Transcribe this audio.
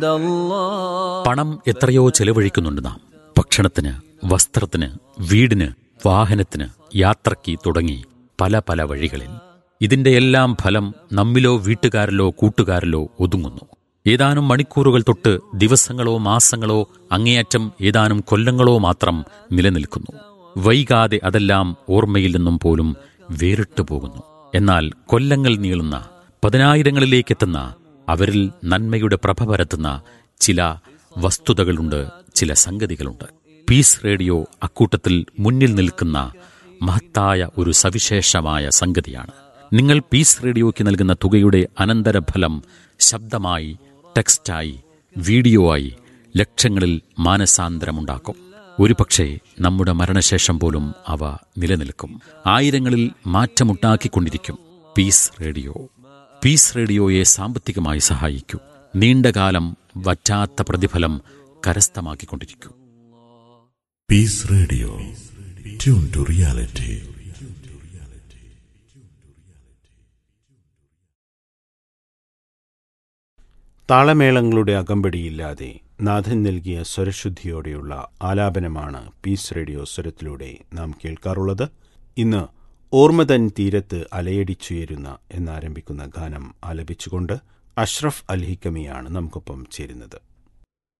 പണം എത്രയോ ചെലവഴിക്കുന്നുണ്ട് നാം ഭക്ഷണത്തിന് വസ്ത്രത്തിന് വീടിന് വാഹനത്തിന് യാത്രയ്ക്ക് തുടങ്ങി പല പല വഴികളിൽ ഇതിന്റെ എല്ലാം ഫലം നമ്മിലോ വീട്ടുകാരിലോ കൂട്ടുകാരിലോ ഒതുങ്ങുന്നു ഏതാനും മണിക്കൂറുകൾ തൊട്ട് ദിവസങ്ങളോ മാസങ്ങളോ അങ്ങേയറ്റം ഏതാനും കൊല്ലങ്ങളോ മാത്രം നിലനിൽക്കുന്നു വൈകാതെ അതെല്ലാം ഓർമ്മയിൽ നിന്നും പോലും വേറിട്ടു പോകുന്നു എന്നാൽ കൊല്ലങ്ങൾ നീളുന്ന പതിനായിരങ്ങളിലേക്കെത്തുന്ന അവരിൽ നന്മയുടെ പ്രഭ പരത്തുന്ന ചില വസ്തുതകളുണ്ട് ചില സംഗതികളുണ്ട് പീസ് റേഡിയോ അക്കൂട്ടത്തിൽ മുന്നിൽ നിൽക്കുന്ന മഹത്തായ ഒരു സവിശേഷമായ സംഗതിയാണ് നിങ്ങൾ പീസ് റേഡിയോയ്ക്ക് നൽകുന്ന തുകയുടെ അനന്തരഫലം ശബ്ദമായി ടെക്സ്റ്റായി വീഡിയോ ആയി ലക്ഷങ്ങളിൽ മാനസാന്തരമുണ്ടാക്കും ഒരുപക്ഷെ നമ്മുടെ മരണശേഷം പോലും അവ നിലനിൽക്കും ആയിരങ്ങളിൽ മാറ്റമുണ്ടാക്കിക്കൊണ്ടിരിക്കും പീസ് റേഡിയോ പീസ് റേഡിയോയെ സാമ്പത്തികമായി സഹായിക്കൂ നീണ്ടകാലം വറ്റാത്ത പ്രതിഫലം കരസ്ഥമാക്കിക്കൊണ്ടിരിക്കൂ peace radio tune to reality താളമേളങ്ങളുടെ അകമ്പടിയില്ലാതെ നാഥൻ നൽകിയ സ്വരശുദ്ധിയോടെയുള്ള ആലാപനമാണ് പീസ് റേഡിയോ സ്വരത്തിലൂടെ നാം കേൾക്കാറുള്ളത് ഇന്ന് ഓർമ്മതൻ തീരത്ത് അലയടിച്ചുയരുന്ന എന്നാരംഭിക്കുന്ന ഗാനം ആലപിച്ചുകൊണ്ട് അഷ്റഫ് അൽഹിക്കമിയാണ് നമുക്കൊപ്പം ചേരുന്നത്